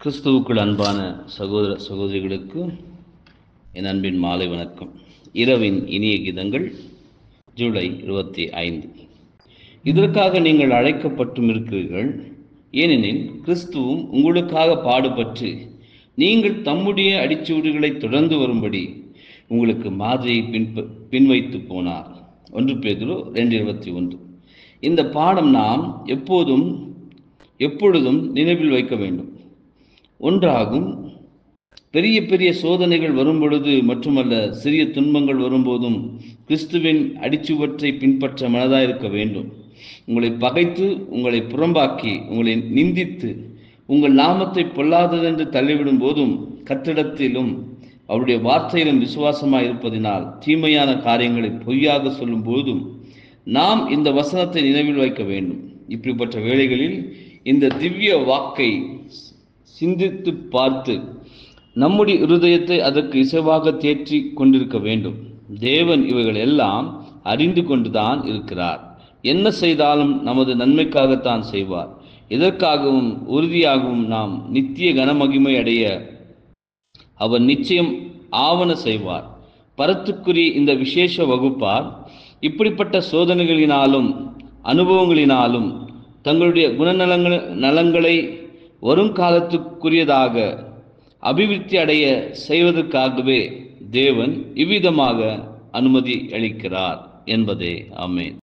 கிறிஸ்துவுக்குள் அன்பான சகோதர சகோதரிகளுக்கு என் அன்பின் மாலை வணக்கம் இரவின் இனிய கீதங்கள் ஜூலை இருபத்தி ஐந்து இதற்காக நீங்கள் அழைக்கப்பட்டும் இருக்கிறீர்கள் ஏனெனில் கிறிஸ்துவும் உங்களுக்காக பாடுபட்டு நீங்கள் தம்முடைய அடிச்சுவடுகளை தொடர்ந்து வரும்படி உங்களுக்கு மாதிரியை பின்ப பின்வைத்து போனார் ஒன்று பேதுரு ரெண்டு இருபத்தி ஒன்று இந்த பாடம் நாம் எப்போதும் எப்பொழுதும் நினைவில் வைக்க வேண்டும் ஒன்றாகும் பெரிய பெரிய சோதனைகள் வரும் பொழுது மட்டுமல்ல சிறிய துன்பங்கள் வரும்போதும் கிறிஸ்துவின் அடிச்சுவற்றை பின்பற்ற மனதாயிருக்க வேண்டும் உங்களை பகைத்து உங்களை புறம்பாக்கி உங்களை நிந்தித்து உங்கள் நாமத்தை பொல்லாததென்று தள்ளிவிடும் போதும் கத்திடத்திலும் அவருடைய வார்த்தையிலும் விசுவாசமாக இருப்பதினால் தீமையான காரியங்களை பொய்யாக சொல்லும் போதும் நாம் இந்த வசனத்தை நினைவில் வைக்க வேண்டும் இப்படிப்பட்ட வேளைகளில் இந்த திவ்ய வாக்கை சிந்தித்து பார்த்து நம்முடைய இருதயத்தை அதற்கு இசைவாக தேற்றி கொண்டிருக்க வேண்டும் தேவன் இவைகள் எல்லாம் அறிந்து கொண்டுதான் இருக்கிறார் என்ன செய்தாலும் நமது நன்மைக்காகத்தான் செய்வார் இதற்காகவும் உறுதியாகவும் நாம் நித்திய கனமகிமை அடைய அவர் நிச்சயம் ஆவண செய்வார் பரத்துக்குரிய இந்த விசேஷ வகுப்பார் இப்படிப்பட்ட சோதனைகளினாலும் அனுபவங்களினாலும் தங்களுடைய குணநலங்கள் நலங்களை வருங்காலத்துக்குரியதாக அபிவிருத்தி அடைய செய்வதற்காகவே தேவன் இவ்விதமாக அனுமதி அளிக்கிறார் என்பதே ஆமேன்